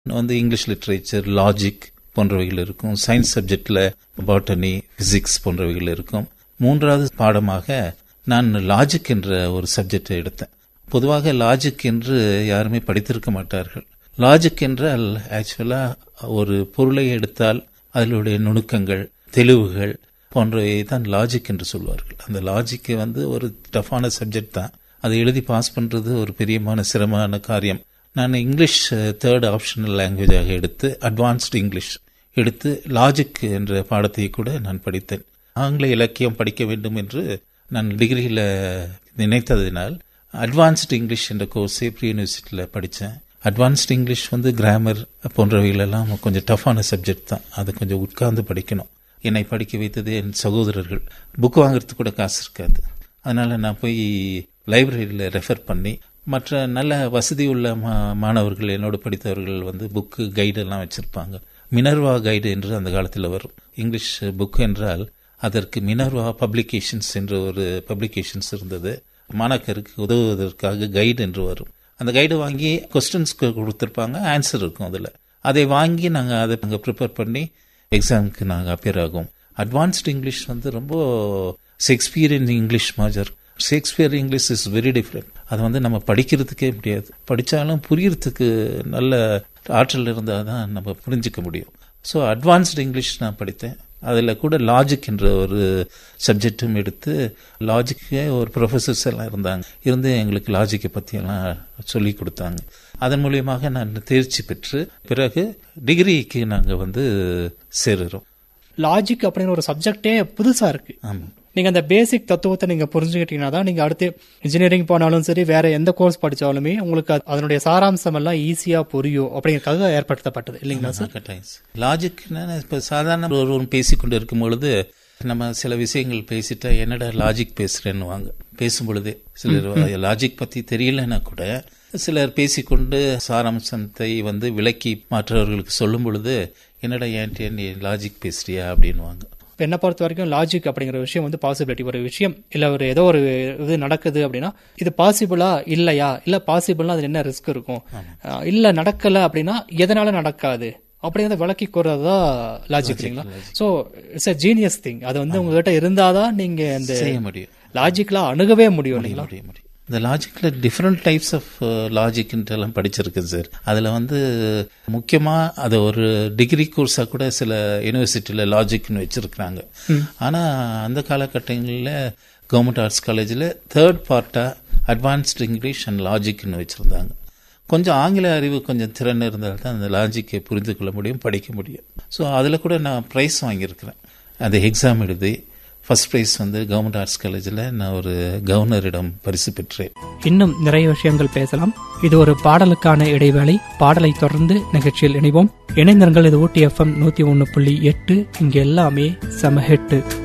வந்து English literature logic போன்றவைகள் இருக்கும் சயின்ஸ் சப்ஜெக்ட்ல பாட்டனி பிசிக்ஸ் போன்றவைகள் இருக்கும் மூன்றாவது பாடமாக நான் லாஜிக் என்ற ஒரு சப்ஜெக்டை எடுத்தேன் பொதுவாக லாஜிக் என்று யாருமே படித்திருக்க மாட்டார்கள் லாஜிக் என்றால் ஆக்சுவலா ஒரு பொருளை எடுத்தால் அதனுடைய நுணுக்கங்கள் தெளிவுகள் போன்றவை தான் லாஜிக் என்று சொல்வார்கள் அந்த லாஜிக்கு வந்து ஒரு டஃப்பான சப்ஜெக்ட் தான் அதை எழுதி பாஸ் பண்றது ஒரு பெரியமான சிரமமான காரியம் நான் இங்கிலீஷ் தேர்ட் ஆப்ஷனல் லாங்குவேஜாக எடுத்து அட்வான்ஸ்டு இங்கிலீஷ் எடுத்து லாஜிக் என்ற பாடத்தை கூட நான் படித்தேன் ஆங்கில இலக்கியம் படிக்க வேண்டும் என்று நான் டிகிரியில் நினைத்ததினால் அட்வான்ஸ்டு இங்கிலீஷ் என்ற கோர்ஸை ப்ரீ யூனிவர்சிட்டியில் படித்தேன் அட்வான்ஸ்டு இங்கிலீஷ் வந்து கிராமர் போன்றவைகளெல்லாம் கொஞ்சம் டஃப்பான சப்ஜெக்ட் தான் அதை கொஞ்சம் உட்கார்ந்து படிக்கணும் என்னை படிக்க வைத்தது என் சகோதரர்கள் புக் வாங்குறதுக்கு கூட காசு இருக்காது அதனால நான் போய் லைப்ரரியில் ரெஃபர் பண்ணி மற்ற நல்ல வசதி உள்ள மாணவர்கள் என்னோடு படித்தவர்கள் வந்து புக்கு கைடெல்லாம் வச்சிருப்பாங்க மினர்வா கைடு என்று அந்த காலத்தில் வரும் இங்கிலீஷ் புக் என்றால் அதற்கு மினர்வா பப்ளிகேஷன்ஸ் என்ற ஒரு பப்ளிகேஷன்ஸ் இருந்தது மாணாக்கருக்கு உதவுவதற்காக கைடு என்று வரும் அந்த கைடு வாங்கி கொஸ்டின்ஸ் கொடுத்துருப்பாங்க ஆன்சர் இருக்கும் அதில் அதை வாங்கி நாங்கள் அதை நாங்கள் ப்ரிப்பேர் பண்ணி எக்ஸாமுக்கு நாங்கள் அப்பியர் ஆகும் அட்வான்ஸ்டு இங்கிலீஷ் வந்து ரொம்ப ஷேக்ஸ்பியரின் English major Shakespeare English is very different அதை வந்து நம்ம படிக்கிறதுக்கே முடியாது படித்தாலும் புரியறதுக்கு நல்ல ஆற்றல் இருந்தால் தான் நம்ம புரிஞ்சிக்க முடியும் ஸோ அட்வான்ஸ்டு இங்கிலீஷ் நான் படித்தேன் அதில் கூட லாஜிக் என்ற ஒரு சப்ஜெக்டும் எடுத்து லாஜிக்கே ஒரு ப்ரொஃபஸர்ஸ் எல்லாம் இருந்தாங்க இருந்து எங்களுக்கு லாஜிக்கை பற்றியெல்லாம் சொல்லி கொடுத்தாங்க அதன் மூலியமாக நான் தேர்ச்சி பெற்று பிறகு டிகிரிக்கு நாங்கள் வந்து சேருறோம் லாஜிக் அப்படிங்கிற ஒரு சப்ஜெக்டே புதுசா இருக்கு ஆமாம் நீங்க அந்த பேசிக் தத்துவத்தை நீங்க புரிஞ்சுக்கிட்டீங்கன்னா தான் நீங்க அடுத்து இன்ஜினியரிங் போனாலும் சரி வேற எந்த கோர்ஸ் படிச்சாலுமே உங்களுக்கு அதனுடைய சாராம்சம் எல்லாம் ஈஸியா புரியும் அப்படிங்கறதுக்காக ஏற்படுத்தப்பட்டது இல்லைங்களா சார் கட்டாயம் லாஜிக்னா இப்போ சாதாரண ஒருவன் பேசிக்கொண்டு இருக்கும் பொழுது நம்ம சில விஷயங்கள் பேசிட்டா என்னடா லாஜிக் பேசுறேன்னு வாங்க பேசும் பொழுதே சிலர் லாஜிக் பத்தி தெரியலன்னா கூட சிலர் பேசிக்கொண்டு சாராம்சத்தை வந்து விளக்கி மற்றவர்களுக்கு சொல்லும் பொழுது என்னடா ஏன்ட்டு நீ லாஜிக் பேசுறியா அப்படின்னு வாங்க இப்போ என்ன பொறுத்த வரைக்கும் லாஜிக் அப்படிங்கிற விஷயம் வந்து பாசிபிலிட்டி ஒரு விஷயம் இல்ல ஒரு ஏதோ ஒரு இது நடக்குது அப்படின்னா இது பாசிபிளா இல்லையா இல்ல பாசிபிள்னா அது என்ன ரிஸ்க் இருக்கும் அஹ் இல்ல நடக்கல அப்படின்னா எதனால நடக்காது அப்படிங்கிறத விளக்கி கூறதுதான் லாஜிக் இல்லைங்களா so it's a genius thing அது வந்து உங்ககிட்ட இருந்தாதான் நீங்க இந்த செய்ய முடியும் லாஜிக்லாம் அணுகவே முடியும் இல்லைங்களா முடியும் முடியும் இந்த லாஜிக்ல டிஃப்ரெண்ட் டைப்ஸ் ஆஃப் லாஜிக்ன்ட்டு எல்லாம் படிச்சிருக்கு சார் அதுல வந்து முக்கியமா அது ஒரு டிகிரி கோர்ஸா கூட சில யூனிவர்சிட்டியில லாஜிக்னு வச்சிருக்கிறாங்க ஆனா அந்த காலகட்டங்களில் கவர்மெண்ட் ஆர்ட்ஸ் காலேஜில் தேர்ட் பார்ட்டா அட்வான்ஸ்டு இங்கிலீஷ் அண்ட் லாஜிக்னு வச்சிருந்தாங்க கொஞ்சம் ஆங்கில அறிவு கொஞ்சம் திறன் இருந்தால் தான் அந்த லாஜிக்கை புரிந்து கொள்ள முடியும் படிக்க முடியும் ஸோ அதில் கூட நான் ப்ரைஸ் வாங்கியிருக்கிறேன் அந்த எக்ஸாம் எழுதி ஃபர்ஸ்ட் ப்ரைஸ் வந்து கவர்மெண்ட் ஆர்ட்ஸ் காலேஜில் நான் ஒரு கவர்னரிடம் பரிசு பெற்றேன் இன்னும் நிறைய விஷயங்கள் பேசலாம் இது ஒரு பாடலுக்கான இடைவேளை பாடலை தொடர்ந்து நிகழ்ச்சியில் இணைவோம் இணைந்திருங்கள் இது ஊட்டி எஃப்எம் நூத்தி ஒன்னு புள்ளி எட்டு இங்க எல்லாமே சமஹெட்டு